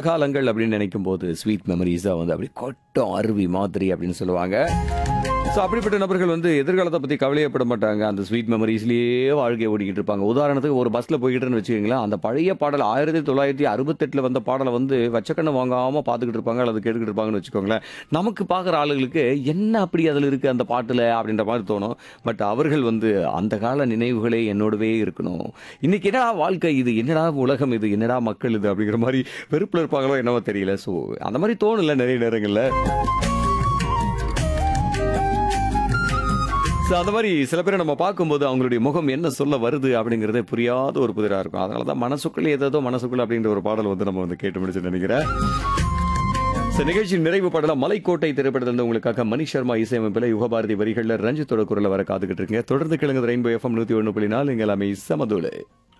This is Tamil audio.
காலங்கள் அப்படின்னு நினைக்கும் போது ஸ்வீட் மெமரிஸ் தான் வந்து அப்படி கொட்டம் அருவி மாதிரி அப்படின்னு சொல்லுவாங்க ஸோ அப்படிப்பட்ட நபர்கள் வந்து எதிர்காலத்தை பற்றி கவலையப்பட மாட்டாங்க அந்த ஸ்வீட் மெமரிஸ்லேயே வாழ்க்கையை ஓடிக்கிட்டு இருப்பாங்க உதாரணத்துக்கு ஒரு பஸ்ஸில் போய்கிட்டுன்னு வச்சுக்கோங்களேன் அந்த பழைய பாடல் ஆயிரத்தி தொள்ளாயிரத்தி அறுபத்தெட்டில் வந்த பாடலை வந்து வச்சக்கண்ணை வாங்காமல் பார்த்துக்கிட்டு இருப்பாங்க அல்லது கேட்டுக்கிட்டு இருப்பாங்கன்னு வச்சுக்கோங்களேன் நமக்கு பார்க்குற ஆளுகளுக்கு என்ன அப்படி அதில் இருக்குது அந்த பாட்டில் அப்படின்ற மாதிரி தோணும் பட் அவர்கள் வந்து அந்த கால நினைவுகளே என்னோடவே இருக்கணும் இன்னைக்கு என்னடா வாழ்க்கை இது என்னடா உலகம் இது என்னடா மக்கள் இது அப்படிங்கிற மாதிரி வெறுப்பில் இருப்பாங்களோ என்னவோ தெரியல ஸோ அந்த மாதிரி தோணும்ல நிறைய நேரங்களில் ஸோ அந்த மாதிரி சில பேரை நம்ம பார்க்கும்போது அவங்களுடைய முகம் என்ன சொல்ல வருது அப்படிங்கிறதே புரியாத ஒரு புதிராக இருக்கும் அதனால தான் மனசுக்குள்ளே ஏதோ மனசுக்குள்ள அப்படின்ற ஒரு பாடல் வந்து நம்ம வந்து கேட்டு முடிச்சு நினைக்கிறேன் ஸோ நிகழ்ச்சி நிறைவு பாடலாம் மலைக்கோட்டை திரைப்படத்தில் இருந்து உங்களுக்காக மணி சர்மா இசையமைப்பில் யுகபாரதி வரிகளில் ரஞ்சித்தோட குரலை வர காத்துக்கிட்டு இருக்கீங்க தொடர்ந்து கிழங்கு ரெயின்போ எஃப்எம் நூற்றி ஒன்று புள்ளி நாலு இங்கே எல்லாமே சமதூளு